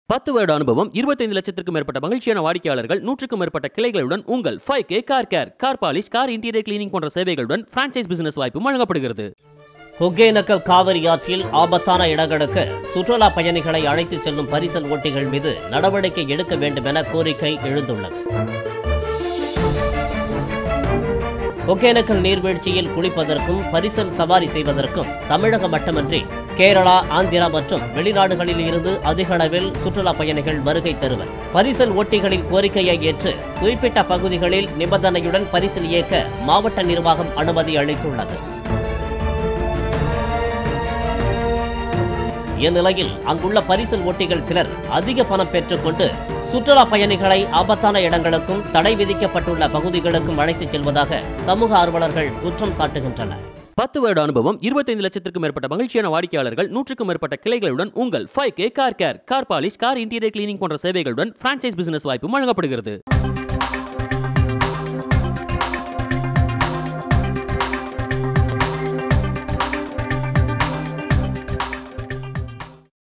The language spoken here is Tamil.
பத்து வருட அனுபவம் இருபத்தைந்து லட்சத்திற்கும் மேற்பட்ட மகிழ்ச்சியான வாடிக்கையாளர்கள் நூற்றுக்கும் மேற்பட்ட கிளைகளுடன் உங்கள் five K car care car polish car interior cleaning போன்ற சேவைகளுடன் பிரான்ச்சைஸ் பிசினஸ் வாய்ப்பும் வழங்கப்படுகிறது ஒகேனக்கல் காவிரி ஆற்றில் ஆபத்தான இடங்களுக்கு சுற்றுலா பயணிகளை அழைத்துச் செல்லும் பரிசல் ஓட்டிகள் மீது நடவடிக்கை எடுக்க வேண்டும் என கோரிக்கை எழுந்துள்ளது ஒகேனக்கல் நீர்வீழ்ச்சியில் குளிப்பதற்கும் பரிசல் சவாரி செய்வதற்கும் தமிழகம் மட்டுமன்றி கேரளா ஆந்திரா மற்றும் வெளிநாடுகளில் இருந்து அதிக அளவில் சுற்றுலா பயணிகள் வருகை தருவர் பரிசல் ஓட்டிகளின் கோரிக்கையை ஏற்று குறிப்பிட்ட பகுதிகளில் நிபந்தனையுடன் பரிசல் இயக்க மாவட்ட நிர்வாகம் அனுமதி அளித்துள்ளது இந்நிலையில் அங்குள்ள பரிசல் ஓட்டிகள் சிலர் அதிக பணம் பெற்றுக்கொண்டு சுற்றுலா பயணிகளை ஆபத்தான இடங்களுக்கும் தடை விதிக்கப்பட்டுள்ள பகுதிகளுக்கும் அழைத்துச் செல்வதாக சமூக ஆர்வலர்கள் குற்றம் சாட்டுகின்றனர் பத்து வருட அனுபவம் இருபத்தைந்து லட்சத்திற்கும் மேற்பட்ட மகிழ்ச்சியான வாடிக்கையாளர்கள் நூற்றுக்கும் மேற்பட்ட கிளைகளுடன் உங்கள் five K car care car polish car interior cleaning போன்ற சேவைகளுடன் பிரான்ச்சைஸ் பிசினஸ் வாய்ப்பும் வழங்கப்படுகிறது